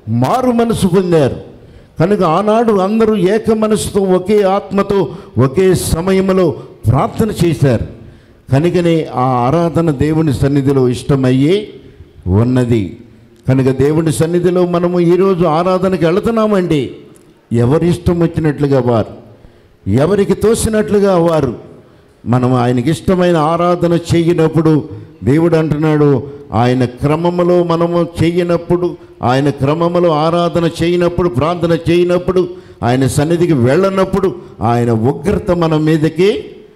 మారు మనసు పొందారు కనుక ఆనాడు అందరూ ఏక మనసుతో ఒకే ఆత్మతో ఒకే సమయంలో ప్రార్థన చేశారు కనుకనే ఆ ఆరాధన దేవుని సన్నిధిలో ఇష్టమయ్యే ఉన్నది కనుక దేవుని సన్నిధిలో మనము ఈరోజు ఆరాధనకి వెళుతున్నామండి ఎవరి ఇష్టం వచ్చినట్లుగా వారు ఎవరికి తోసినట్లుగా వారు మనం ఆయనకి ఇష్టమైన ఆరాధన చేయనప్పుడు దేవుడు అంటున్నాడు ఆయన క్రమములో మనము చేయనప్పుడు ఆయన క్రమములో ఆరాధన చేయనప్పుడు ప్రార్థన చేయనప్పుడు ఆయన సన్నిధికి వెళ్ళనప్పుడు ఆయన ఉగ్రత మన మీదకి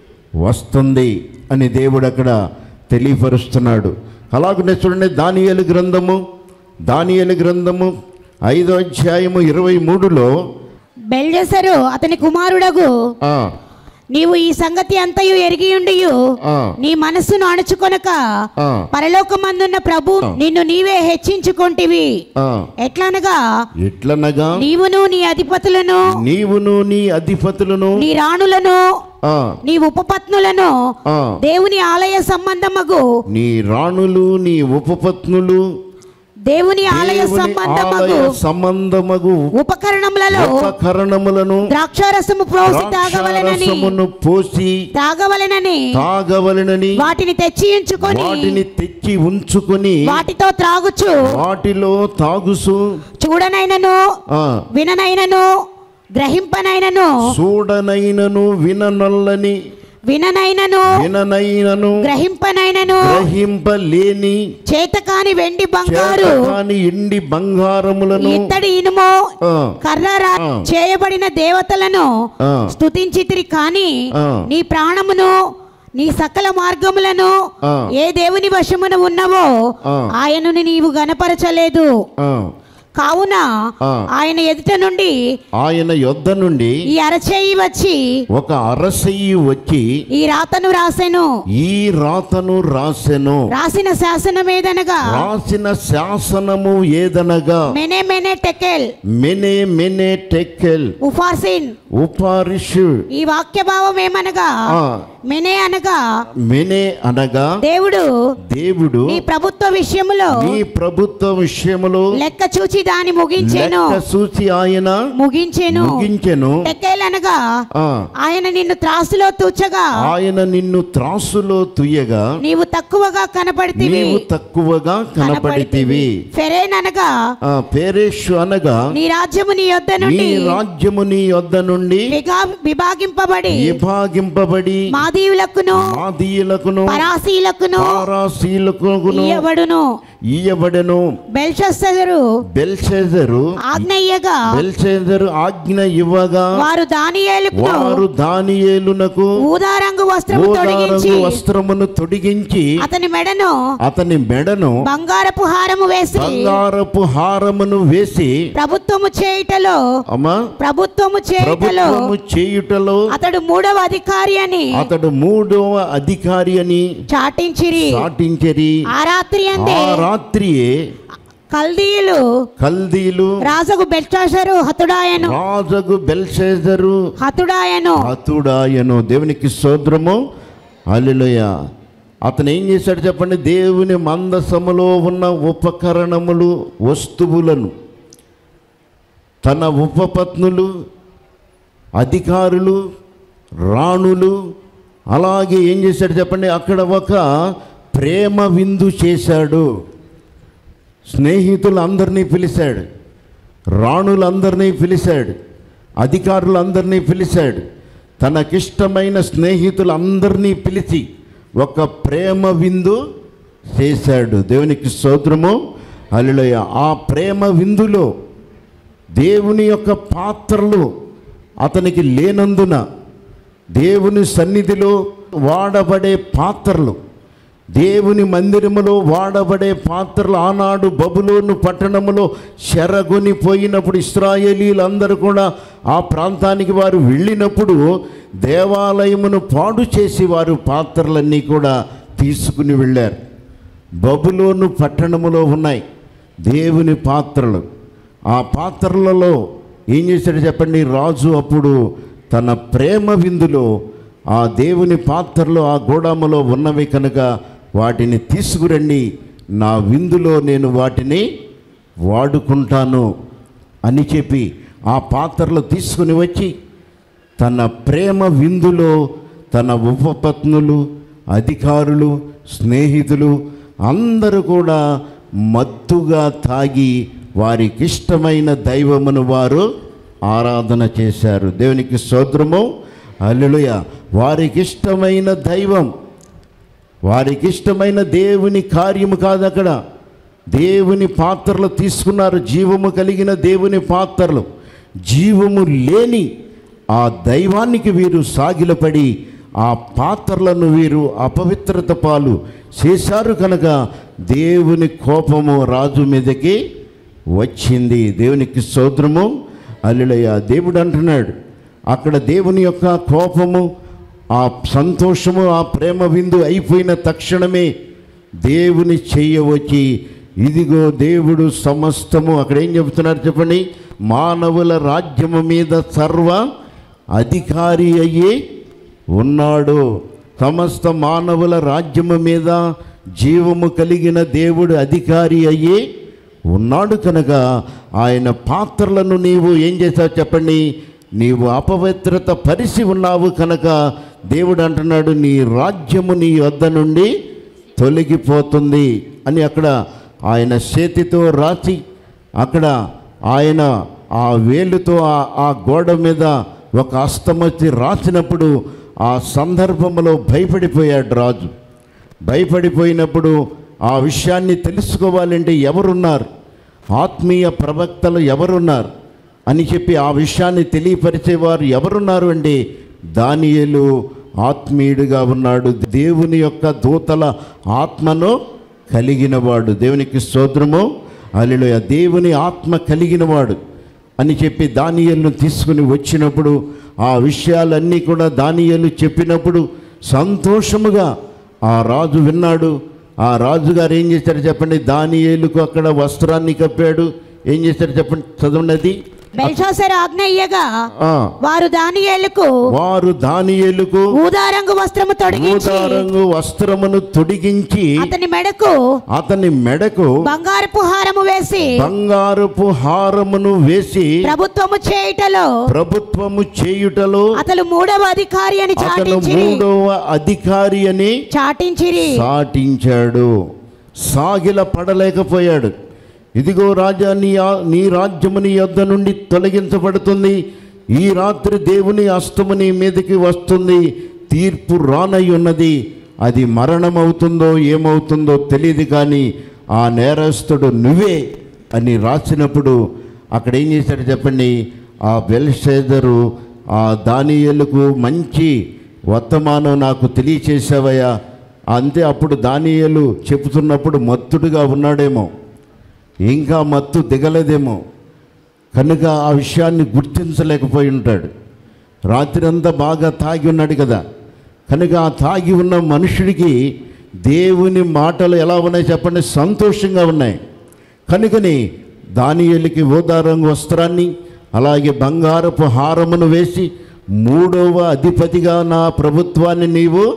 వస్తుంది అని దేవుడు అక్కడ తెలియపరుస్తున్నాడు అలాగనే చూడండి దానియేలు గ్రంథము దానియేలు గ్రంథము ఐదో అధ్యాయము ఇరవై మూడులో బెల్జెసరు అతని కుమారుడగు ఆ, నీవు ఈ సంగతి అంతయు ఎరిగి ఉండియు ఆ, నీ మనస్సును అణుచుకొనక ఆ, పరలోకమందున్న ప్రభు నిన్ను నీవే హెచ్చించుకొంటివి ఆ. ఎట్లనగా ఎట్లనగా నీవును నీ అధిపతులను నీవును నీ అధిపతులను నీ రాణులను ఆ, నీ ఉపపత్నులను ఆ, దేవుని ఆలయ సంబంధమగు నీ రాణులు నీ ఉపపత్నులు దేవుని ఆలయ దేవుని సంబంధమగు ఆలయ సంబంధమగు ఉపకరణములలో ఉపకరణములను ద్రాక్షారసము పోసి తాగవలెనని ద్రాక్షారసమును పోసి తాగవలెనని తాగవలెనని వాటిని తెచ్చి ఉంచుకొని వాటిని తెచ్చి ఉంచుకొని వాటితో త్రాగుచు వాటిలో తాగుసు చూడనైనను ఆ, విననైనను గ్రహింపనైనను చూడనైనను విననొల్లని విననైనను విననైనను గ్రహింపనైనను గ్రహింపలేని చేతకాని వెండి బంగారు చేతకాని ఎండి బంగారములను ఇత్తడి ఇనుము ఆ, కర్రరా ఆ. చేయబడిన దేవతలను ఆ, స్తుతించితిరి కాని ఆ. నీ ప్రాణమును నీ సకల మార్గములను ఆ. ఏ దేవుని వశమున ఉన్నవో ఆ. ఆయనను నీవు గనపరచలేదు ఆ. కావున ఆ. ఆయన ఎదుట నుండి ఆయన యొద్ద నుండి ఈ అరచేయి వచ్చి ఒక అరసయ్యి వచ్చి ఈ రాతను రాసెను ఈ రాతను రాసెను రాసిన శాసనమేదనగా రాసిన శాసనము ఏదనగా మెనే మెనే టెకెల్ మెనే మెనే టెక్కెల్ ఉఫాసిన్ ఉపారిషు ఈ వాక్య భావం ఏమనగా ఆ, మెనే అనగా మెనే అనగా దేవుడు దేవుడు నీ ప్రభుత్వ విషయములో నీ ప్రభుత్వ విషయములో లెక్క చూచి దాని ముగించెను లెక్క సూచి ఆయన ముగించెను ముగించెను టెకెల్ అనగా ఆ, ఆయన నిన్ను త్రాసులో తూచగా ఆయన నిన్ను త్రాసులో తుయ్యగా నీవు తక్కువగా కనపడితివి నీవు తక్కువగా కనపడితివి ఫెరేన్ అనగా ఆ పేరేషు అనగా నీ రాజ్యము నీ యొద్ద నీ నుండి రాజ్యము నీ యొద్ద నుండి విగా- విభాగింపబడి విభాగింపబడి మాదీవులకును మాదీయులకును పరాసీలకును పారాసీలకును ఇయ్యబడును ఇయ్యబడెను బెల్షస్సరు బెల్షెజరు ఆజ్ఞయ్యగా బెల్షెజరు ఆజ్ఞ ఇవ్వగా వారు దానియేలుకును వారు దానియేలునకు ఊదారంగు వస్త్రము తొడిగించి ఊదారంగు వస్త్రమును తొడిగించి అతని మెడను అతని మెడను బంగారపు హారము వేసి బంగారపు హారమును వేసి ప్రభుత్వము చేయుటలో అమ్మా ప్రభుత్వము చేయుటలో ప్రభుత్వము చేయుటలో అతడు మూడవ అధికారి అని అతడు మూడవ అధికారి అని చాటించిరి చాటించరి ఆ రాత్రి ఆ అందే రాత్రియే కల్దీయులు కల్దీలు రాజుకు బెల్చాషరు హతుడాయను రాజగు బెల్షెజరు హతుడాయను హతుడాయను దేవునికి సోద్రము అల్లుయ అతను ఏం చేశాడు చెప్పండి దేవుని మందసములో ఉన్న ఉపకరణములు వస్తువులను తన ఉపపత్నులు అధికారులు రాణులు అలాగే ఏం చేశాడు చెప్పండి అక్కడ ఒక ప్రేమ విందు చేశాడు స్నేహితులందరినీ పిలిచాడు రాణులందరినీ పిలిచాడు అధికారులందరినీ పిలిచాడు తనకిష్టమైన స్నేహితులందరినీ పిలిచి ఒక ప్రేమ విందు చేశాడు దేవునికి స్తోత్రము అల్లుయ ఆ ప్రేమ విందులో దేవుని యొక్క పాత్రలు అతనికి లేనందున దేవుని సన్నిధిలో వాడబడే పాత్రలు దేవుని మందిరములో వాడబడే పాత్రలు ఆనాడు బబులోను పట్టణములో చెరగొని పోయినప్పుడు ఇస్రాయేలీలందరూ కూడా ఆ ప్రాంతానికి వారు వెళ్ళినప్పుడు దేవాలయమును పాడు చేసి వారు పాత్రలన్నీ కూడా తీసుకుని వెళ్ళారు బబులోను పట్టణములో ఉన్నాయి దేవుని పాత్రలు ఆ పాత్రలలో ఏం చేశాడు చెప్పండి రాజు అప్పుడు తన ప్రేమ విందులో ఆ దేవుని పాత్రలు ఆ గోడాములో ఉన్నవి కనుక వాటిని తీసుకురండి నా విందులో నేను వాటిని వాడుకుంటాను అని చెప్పి ఆ పాత్రలు తీసుకుని వచ్చి తన ప్రేమ విందులో తన ఉపపత్నులు అధికారులు స్నేహితులు అందరూ కూడా మత్తుగా తాగి వారికి ఇష్టమైన దైవమును వారు ఆరాధన చేశారు దేవునికి స్తోత్రము అల్లుయ వారికి ఇష్టమైన దైవం వారికి ఇష్టమైన దేవుని కార్యము కాదు అక్కడ దేవుని పాత్రలు తీసుకున్నారు జీవము కలిగిన దేవుని పాత్రలు జీవము లేని ఆ దైవానికి వీరు సాగిలపడి ఆ పాత్రలను వీరు అపవిత్రత పాలు చేశారు కనుక దేవుని కోపము రాజు మీదకి వచ్చింది దేవునికి స్తోత్రము అల్లుడయ్య దేవుడు అంటున్నాడు అక్కడ దేవుని యొక్క కోపము ఆ సంతోషము ఆ ప్రేమ విందు అయిపోయిన తక్షణమే దేవుని చెయ్యవచ్చి ఇదిగో దేవుడు సమస్తము అక్కడ ఏం చెబుతున్నారు చెప్పండి మానవుల రాజ్యము మీద సర్వ అధికారి అయ్యి ఉన్నాడు సమస్త మానవుల రాజ్యము మీద జీవము కలిగిన దేవుడు అధికారి అయ్యి ఉన్నాడు కనుక ఆయన పాత్రలను నీవు ఏం చేశావు చెప్పండి నీవు అపవిత్రత పరిసి ఉన్నావు కనుక దేవుడు అంటున్నాడు నీ రాజ్యము నీ వద్ద నుండి తొలగిపోతుంది అని అక్కడ ఆయన చేతితో రాసి అక్కడ ఆయన ఆ వేలుతో ఆ- ఆ గోడ మీద ఒక అస్తమతి రాసినప్పుడు ఆ సందర్భంలో భయపడిపోయాడు రాజు భయపడిపోయినప్పుడు ఆ విషయాన్ని తెలుసుకోవాలంటే ఎవరున్నారు ఆత్మీయ ప్రవక్తలు ఎవరున్నారు అని చెప్పి ఆ విషయాన్ని తెలియపరిచేవారు ఎవరున్నారు అంటే దానియేలు ఆత్మీయుడిగా ఉన్నాడు దేవుని యొక్క దూతల ఆత్మను కలిగినవాడు దేవునికి స్తోత్రము అలిలోయ దేవుని ఆత్మ కలిగినవాడు అని చెప్పి దానియలను తీసుకుని వచ్చినప్పుడు ఆ విషయాలన్నీ కూడా దానియలు చెప్పినప్పుడు సంతోషముగా ఆ రాజు విన్నాడు ఆ రాజుగారు ఏం చేశారు చెప్పండి దానియేలుకు అక్కడ వస్త్రాన్ని కప్పాడు ఏం చేశారు చెప్పండి చదవండి అది బెల్షాసరు ఆజ్ఞ ఇయ్యగా ఆ, వారు దానియేలుకు వారు దానియేలుకు ఊదారంగు వస్త్రము తొడిగించి ఊదారంగు వస్త్రమును తొడిగించి అతని మెడకు అతని మెడకు బంగారపు హారము వేసి బంగారపు హారమును వేసి ప్రభుత్వము చేయుటలో ప్రభుత్వము చేయుటలో అతను మూడవ అధికారి అని అతను చాటించిరి మూడవ అధికారి అని చాటించిరి సాటించాడు సాగిల పడలేకపోయాడు ఇదిగో రాజా నీ ఆ- నీ రాజ్యము నీ యొద్ద నుండి తొలగించబడుతుంది ఈ రాత్రి దేవుని అస్తము నీ మీదకి వస్తుంది తీర్పు రానై ఉన్నది అది మరణం అవుతుందో ఏమవుతుందో తెలియదు కానీ ఆ నేరస్తుడు నువ్వే అని రాసినప్పుడు అక్కడ ఏం చేశాడు చెప్పండి ఆ బెల్షేదరు ఆ దానియేలుకు మంచి వర్తమానం నాకు తెలియచేసావయ్యా అంతే అప్పుడు దానియేలు చెబుతున్నప్పుడు మత్తుడుగా ఉన్నాడేమో ఇంకా మత్తు దిగలేదేమో కనుక ఆ విషయాన్ని గుర్తించలేకపోయి ఉంటాడు రాత్రి అంతా బాగా తాగి ఉన్నాడు కదా కనుక ఆ తాగి ఉన్న మనుషుడికి దేవుని మాటలు ఎలా ఉన్నాయి చెప్పండి సంతోషంగా ఉన్నాయి కనుకని దానియేలుకి ఓదారంగు వస్త్రాన్ని అలాగే బంగారపు హారమును వేసి మూడవ అధిపతిగా నా ప్రభుత్వాన్ని నీవు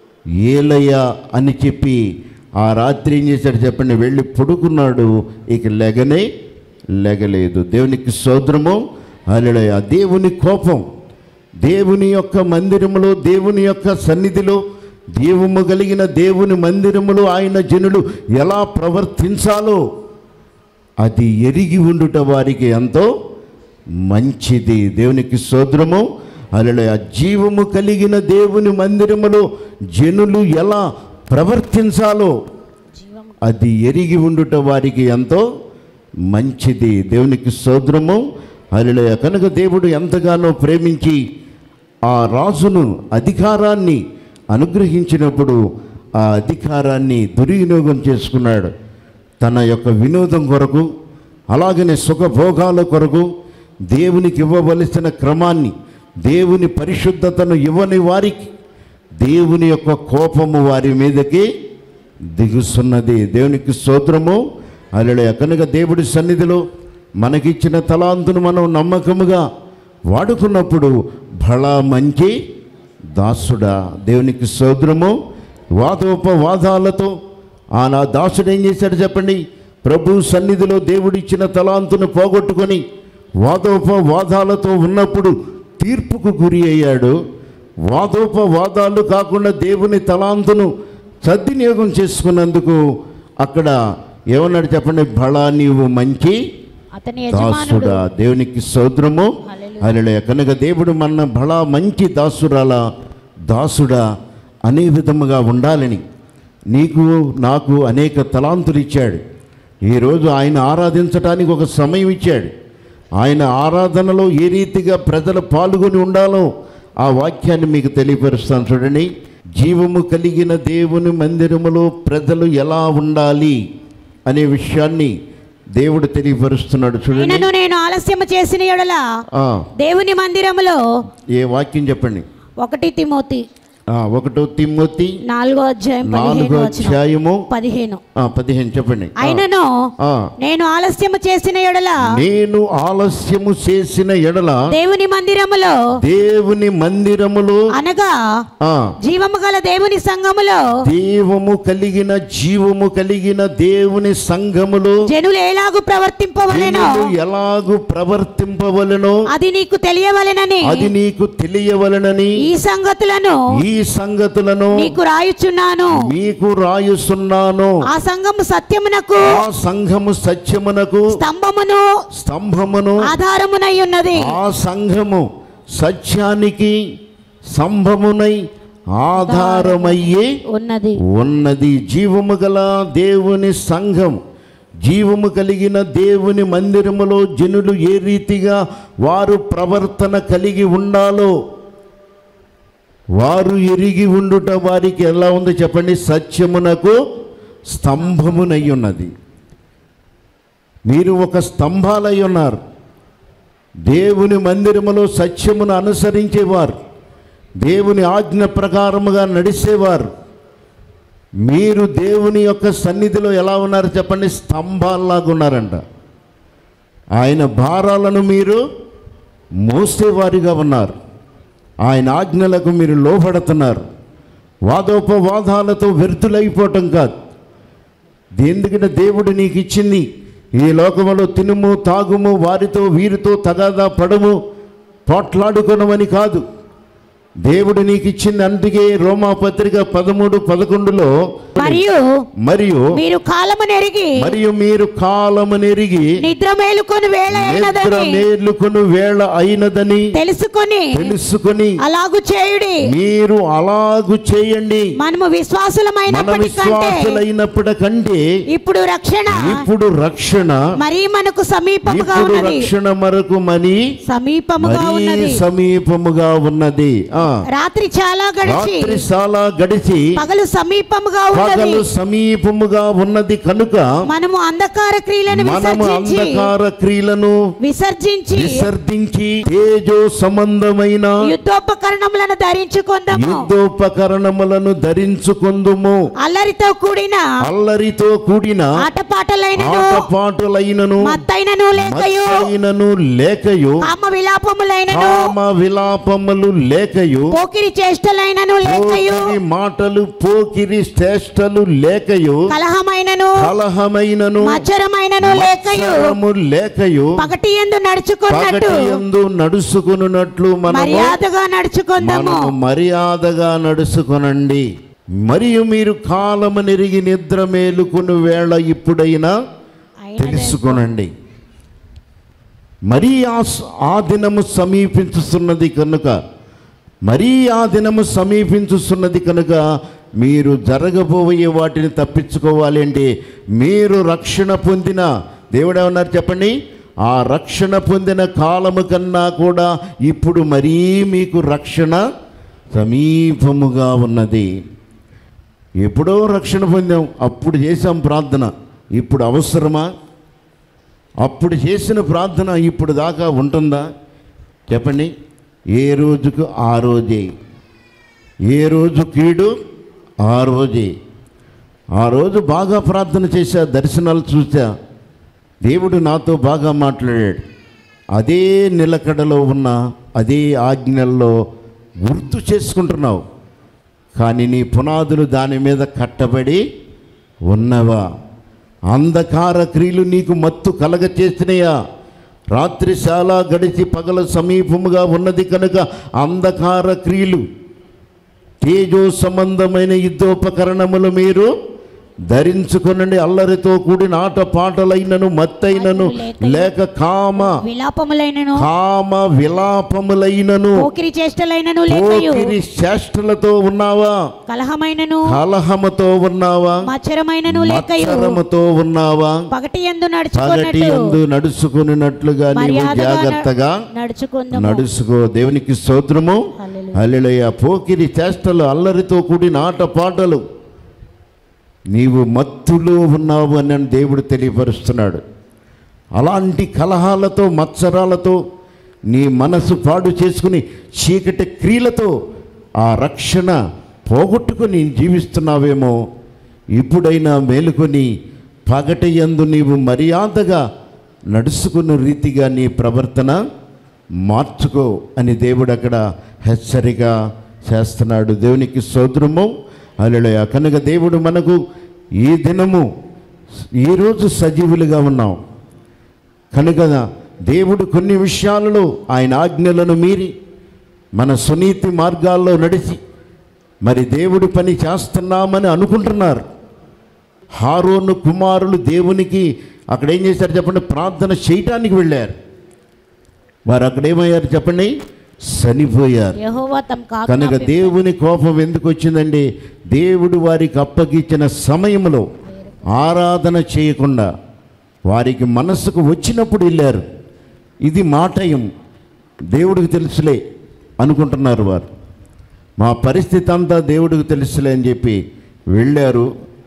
ఏలయ్యా అని చెప్పి ఆ రాత్రి ఏం చేశాడు చెప్పండి వెళ్ళి పడుకున్నాడు ఇక లెగనే లెగలేదు దేవునికి సోదరము అలడయ దేవుని కోపం దేవుని యొక్క మందిరములో దేవుని యొక్క సన్నిధిలో దీవము కలిగిన దేవుని మందిరములో ఆయన జనులు ఎలా ప్రవర్తించాలో అది ఎరిగి ఉండుట వారికి ఎంతో మంచిది దేవునికి సోదరము అలా జీవము కలిగిన దేవుని మందిరములో జనులు ఎలా ప్రవర్తించాలో అది ఎరిగి ఉండుట వారికి ఎంతో మంచిది దేవునికి సోదరము అలయ కనుక దేవుడు ఎంతగానో ప్రేమించి ఆ రాజును అధికారాన్ని అనుగ్రహించినప్పుడు ఆ అధికారాన్ని దుర్వినియోగం చేసుకున్నాడు తన యొక్క వినోదం కొరకు అలాగనే సుఖభోగాల కొరకు దేవునికి ఇవ్వవలసిన క్రమాన్ని దేవుని పరిశుద్ధతను ఇవ్వని వారికి దేవుని యొక్క కోపము వారి మీదకి దిగుస్తున్నది దేవునికి స్తోత్రము అలడే కనుక దేవుడి సన్నిధిలో మనకిచ్చిన తలాంతును మనం నమ్మకముగా వాడుకున్నప్పుడు బళ మంచి దాసుడా దేవునికి సోదరము వాదోపవాదాలతో ఆ నా దాసుడు ఏం చేశాడు చెప్పండి ప్రభు సన్నిధిలో దేవుడిచ్చిన తలాంతును పోగొట్టుకొని వాదోపవాదాలతో ఉన్నప్పుడు తీర్పుకు గురి అయ్యాడు వాదోపవాదాలు కాకుండా దేవుని తలాంతును సద్వినియోగం చేసుకున్నందుకు అక్కడ ఏమన్నాడు చెప్పండి బళా నీవు మంచి అతని యజమానుడు దాసుడా దేవునికి సౌద్రము హల్లెలూయా కనుక దేవుడు మన బళ మంచి దాసురాల దాసుడా అనే విధముగా ఉండాలని నీకు నాకు అనేక తలాంతులు ఇచ్చాడు ఈరోజు ఆయన ఆరాధించడానికి ఒక సమయం ఇచ్చాడు ఆయన ఆరాధనలో ఏ రీతిగా ప్రజలు పాల్గొని ఉండాలో ఆ వాక్యాన్ని మీకు తెలియపరుస్తాను చూడండి జీవము కలిగిన దేవుని మందిరములో ప్రజలు ఎలా ఉండాలి అనే విషయాన్ని దేవుడు తెలియపరుస్తున్నాడు చూడండి అయినను నేను ఆలస్యము చేసిన ఎడల ఆ, దేవుని మందిరములో ఏ వాక్యం చెప్పండి ఒకటి తిమోతి ఆ, ఒకటో తిమ్మొతి నాలుగో అధ్యాయం పదిహేను నాలుగో వచనం. అధ్యాయము పదిహేను ఆ, పదిహేను చెప్పండి ఆ, అయినను ఆ. నేను ఆలస్యము చేసిన ఎడల నేను ఆలస్యము చేసిన ఎడల దేవుని మందిరములో దేవుని మందిరములో అనగా ఆ, జీవము గల దేవుని సంఘములో జీవము కలిగిన జీవము కలిగిన దేవుని సంఘములో జనులు ఎలాగు ప్రవర్తింపవలెనో జనులు ఎలాగు ప్రవర్తింపవలెనో అది నీకు తెలియవలెనని అది నీకు తెలియవలనని ఈ సంగతులను ఈ సంగతులను నీకు రాయుచున్నాను మీకు రాయుస్తున్నాను ఆ సంఘము సత్యమునకు ఆ సంఘము సత్యమునకు స్తంభమును స్తంభమును ఆధారమునై ఉన్నది ఆ సంఘము సత్యానికి స్తంభమునై ఆధారమయ్యే ఉన్నది ఉన్నది జీవము గల దేవుని సంఘం జీవము కలిగిన దేవుని మందిరములో జనులు ఏ రీతిగా వారు ప్రవర్తన కలిగి ఉండాలో వారు ఎరిగి ఉండుట వారికి ఎలా ఉందో చెప్పండి సత్యమునకు స్తంభమునై ఉన్నది మీరు ఒక స్తంభాలై ఉన్నారు దేవుని మందిరములో సత్యమును అనుసరించేవారు దేవుని ఆజ్ఞ ప్రకారముగా నడిచేవారు మీరు దేవుని యొక్క సన్నిధిలో ఎలా ఉన్నారు చెప్పండి స్తంభాల్లాగా ఉన్నారంట ఆయన భారాలను మీరు మోసేవారిగా ఉన్నారు ఆయన ఆజ్ఞలకు మీరు లోపడుతున్నారు వాదోపవాదాలతో వ్యర్థులైపోవటం కాదు ఎందుకంటే దేవుడు నీకు ఇచ్చింది ఈ లోకములో తినుము తాగుము వారితో వీరితో తగాదా పడము పోట్లాడుకొనమని కాదు దేవుడు నీకు ఇచ్చింది అందుకే రోమా పత్రిక పదమూడు పదకొండులో మరియు మరియు మీరు కాలము నెరిగి మరియు మీరు కాలము నెరిగి నిద్ర మేలుకొని వేళ నిద్ర అయినదని మేలుకొను వేళ అయినదని తెలుసుకొని తెలుసుకొని అలాగు చేయుడి మీరు అలాగు చేయండి మనము మన విశ్వాసులమైనప్పటికంటే విశ్వాసులైనప్పటికంటే ఇప్పుడు రక్షణ ఇప్పుడు రక్షణ మరీ మనకు సమీపముగా ఇప్పుడు ఉన్నది రక్షణ మరకు మని సమీపముగా మరీ ఉన్నది సమీపముగా ఉన్నది ఆ రాత్రి చాలా గడిచి రాత్రి చాలా గడిచి పగలు సమీపముగా ఉన్నది పగలు సమీపముగా ఉన్నది కనుక మనము అంధకార క్రియలను మనము విసర్జించి అంధకార క్రియలను విసర్జించి విసర్జించి తేజో సంబంధమైన యుద్ధోపకరణములను ధరించుకుందాము యుద్ధోపకరణములను ధరించుకుందుము అల్లరితో కూడిన అల్లరితో కూడిన ఆటపాటలైనను ఆటపాటలైనను మత్తైనను లేకయు మత్తైనను లేకయు కామ విలాపములైనను కామ విలాపములు లేకయు పోకిరి చేష్టలైనను లేకయు పోకిరి మాటలు పోకిరి శ్రేష్టలు లేకయు కలహమైనను కలహమైనను మచ్చరమైనను లేకయు మత్సరము లేకయు పగటి ఎందు నడుచుకున్నట్టు పగటి యందు నడుచుకున్నట్లు మనము మర్యాదగా నడుచుకుందాము మనము మర్యాదగా నడుచుకొనండి మరియు మీరు కాలము నెరిగి నిద్ర మేలుకుని వేళ ఇప్పుడైనా తెలుసుకొనండి మరీ ఆ స- ఆ దినము సమీపించుతున్నది కనుక మరీ ఆ దినము సమీపించుతున్నది కనుక మీరు జరగబోయే వాటిని తప్పించుకోవాలి అంటే మీరు రక్షణ పొందిన దేవుడు ఏమన్నారు చెప్పండి ఆ రక్షణ పొందిన కాలము కన్నా కూడా ఇప్పుడు మరీ మీకు రక్షణ సమీపముగా ఉన్నది ఎప్పుడో రక్షణ పొందాం అప్పుడు చేసాం ప్రార్థన ఇప్పుడు అవసరమా అప్పుడు చేసిన ప్రార్థన ఇప్పుడు దాకా ఉంటుందా చెప్పండి ఏ రోజుకు ఆ రోజే ఏ రోజు కీడు ఆ రోజే ఆ రోజు బాగా ప్రార్థన చేశా దర్శనాలు చూసా దేవుడు నాతో బాగా మాట్లాడాడు అదే నిలకడలో ఉన్న అదే ఆజ్ఞల్లో గుర్తు చేసుకుంటున్నావు కానీ నీ పునాదులు దాని మీద కట్టబడి ఉన్నవా అంధకార క్రియలు నీకు మత్తు కలగ చేసినయా రాత్రి చాలా గడిచి పగల సమీపముగా ఉన్నది కనుక అంధకార క్రియలు తేజో సంబంధమైన యుద్ధోపకరణములు మీరు ధరించుకొనండి అల్లరితో కూడిన ఆట పాటలైనను మత్తైనను లేక కామ విలాపములైనను కామ విలాపములైనను పోకిరి చేష్టలైనను లేకయు పోకిరి చేష్టలతో ఉన్నావా కలహమైనను కలహముతో ఉన్నావా మచ్చరమైనను లేకయు మత్సరముతో ఉన్నావా పగటి ఎందు పగటి నడుచుకున్నట్టు ఎందు నడుచుకున్నట్లుగా నీవు మర్యాదగా జాగ్రత్తగా నడుచుకుందాము నడుచుకో దేవునికి స్తోత్రము హల్లెలూయా. హల్లెలూయా పోకిరి చేష్టలు అల్లరితో కూడిన ఆట పాటలు నీవు మత్తులో ఉన్నావు అని దేవుడు తెలియపరుస్తున్నాడు అలాంటి కలహాలతో మత్సరాలతో నీ మనసు పాడు చేసుకుని చీకటి క్రియలతో ఆ రక్షణ పోగొట్టుకుని జీవిస్తున్నావేమో ఇప్పుడైనా మేలుకొని పగటి యందు నీవు మర్యాదగా నడుచుకున్న రీతిగా నీ ప్రవర్తన మార్చుకో అని దేవుడు అక్కడ హెచ్చరిక చేస్తున్నాడు దేవునికి సోదరము అలెలయ కనుక దేవుడు మనకు ఈ దినము ఈరోజు సజీవులుగా ఉన్నాం కనుక దేవుడు కొన్ని విషయాలలో ఆయన ఆజ్ఞలను మీరి మన సునీతి మార్గాల్లో నడిచి మరి దేవుడి పని చేస్తున్నామని అనుకుంటున్నారు హారోను కుమారులు దేవునికి అక్కడ ఏం చేశారు చెప్పండి ప్రార్థన చేయటానికి వెళ్ళారు వారు అక్కడ ఏమయ్యారు చెప్పండి చనిపోయారు యెహోవా తమ కనుక దేవుని కోపం ఎందుకు వచ్చిందండి దేవుడు వారికి అప్పగించిన సమయంలో ఆరాధన చేయకుండా వారికి మనస్సుకు వచ్చినప్పుడు వెళ్ళారు ఇది మాటయం దేవుడికి తెలుసులే అనుకుంటున్నారు వారు మా పరిస్థితి అంతా దేవుడికి తెలుసులే అని చెప్పి వెళ్ళారు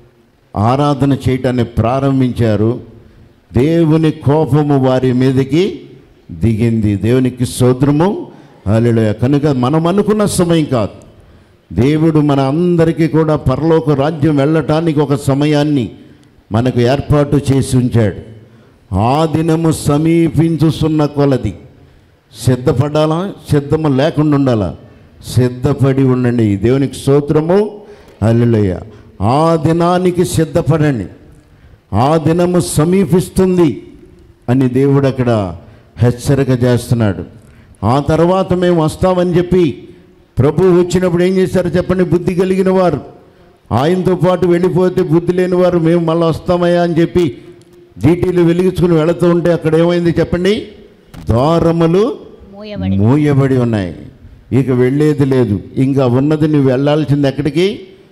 ఆరాధన చేయటాన్ని ప్రారంభించారు దేవుని కోపము వారి మీదకి దిగింది దేవునికి సోదరము అలెలుయ కనుక మనం అనుకున్న సమయం కాదు దేవుడు మన అందరికీ కూడా పరలోక రాజ్యం వెళ్ళటానికి ఒక సమయాన్ని మనకు ఏర్పాటు చేసి ఉంచాడు ఆ దినము సమీపించుస్తున్న కొలది సిద్ధపడాలా సిద్ధము లేకుండా ఉండాలా సిద్ధపడి ఉండండి దేవునికి స్తోత్రము అల్లులయ్య ఆ దినానికి సిద్ధపడండి ఆ దినము సమీపిస్తుంది అని దేవుడు అక్కడ హెచ్చరిక చేస్తున్నాడు ఆ తర్వాత మేము వస్తామని చెప్పి ప్రభు వచ్చినప్పుడు ఏం చేశారు చెప్పండి బుద్ధి కలిగిన వారు ఆయనతో పాటు వెళ్ళిపోతే బుద్ధి లేని వారు మేము మళ్ళీ వస్తామయ్యా అని చెప్పి డీటీలు వెలిగించుకుని వెళుతూ ఉంటే అక్కడ ఏమైంది చెప్పండి ద్వారములు మూయబడి మూయబడి ఉన్నాయి ఇక వెళ్ళేది లేదు ఇంకా ఉన్నది నువ్వు వెళ్ళాల్సింది ఎక్కడికి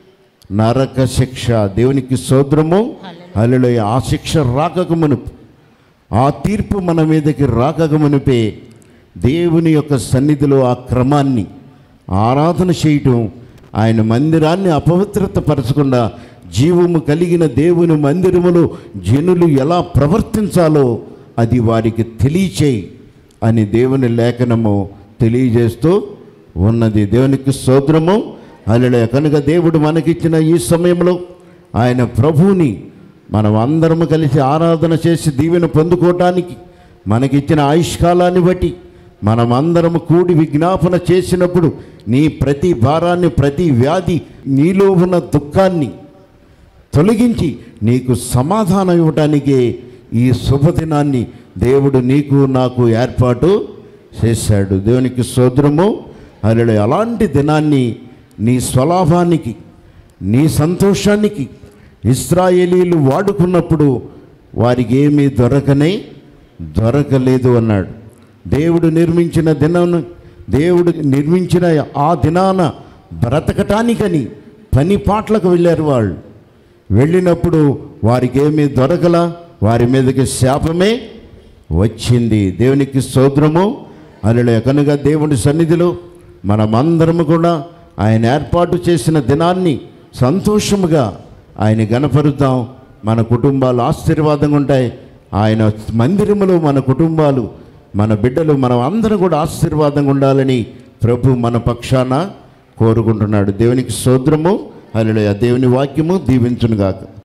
నరక శిక్ష దేవునికి సోద్రము అల్లులో ఆ శిక్ష రాకక మునుపు ఆ తీర్పు మన మీదకి రాకక మునిపే దేవుని యొక్క సన్నిధిలో ఆ క్రమాన్ని ఆరాధన చేయటం ఆయన మందిరాన్ని అపవిత్రత పరచకుండా జీవము కలిగిన దేవుని మందిరములో జనులు ఎలా ప్రవర్తించాలో అది వారికి తెలియచేయి అని దేవుని లేఖనము తెలియజేస్తూ ఉన్నది దేవునికి స్తోత్రము అలలే కనుక దేవుడు మనకిచ్చిన ఈ సమయంలో ఆయన ప్రభువుని మనం అందరము కలిసి ఆరాధన చేసి దీవెన పొందుకోవటానికి మనకిచ్చిన ఆయుష్కాలాన్ని బట్టి మనమందరము కూడి విజ్ఞాపన చేసినప్పుడు నీ ప్రతి భారాన్ని ప్రతి వ్యాధి నీలో ఉన్న దుఃఖాన్ని తొలగించి నీకు సమాధానం ఇవ్వటానికే ఈ శుభదినాన్ని దేవుడు నీకు నాకు ఏర్పాటు చేశాడు దేవునికి సోదరము అలడు అలాంటి దినాన్ని నీ స్వలాభానికి నీ సంతోషానికి ఇస్రాయేలీలు వాడుకున్నప్పుడు వారికి ఏమీ దొరకనే దొరకలేదు అన్నాడు దేవుడు నిర్మించిన దినం దేవుడు నిర్మించిన ఆ దినాన బ్రతకటానికని పని పాటలకు వెళ్ళారు వాళ్ళు వెళ్ళినప్పుడు వారికి ఏమీ దొరకల వారి మీదకి శాపమే వచ్చింది దేవునికి స్తోత్రము అలా కనుక దేవుని సన్నిధిలో మనమందరము కూడా ఆయన ఏర్పాటు చేసిన దినాన్ని సంతోషముగా ఆయన గనపరుద్దాం మన కుటుంబాలు ఆశీర్వాదంగా ఉంటాయి ఆయన మందిరములో మన కుటుంబాలు మన బిడ్డలు మనం అందరం కూడా ఆశీర్వాదంగా ఉండాలని ప్రభు మన పక్షాన కోరుకుంటున్నాడు దేవునికి సోద్రము అలా దేవుని వాక్యము దీవించునుగాక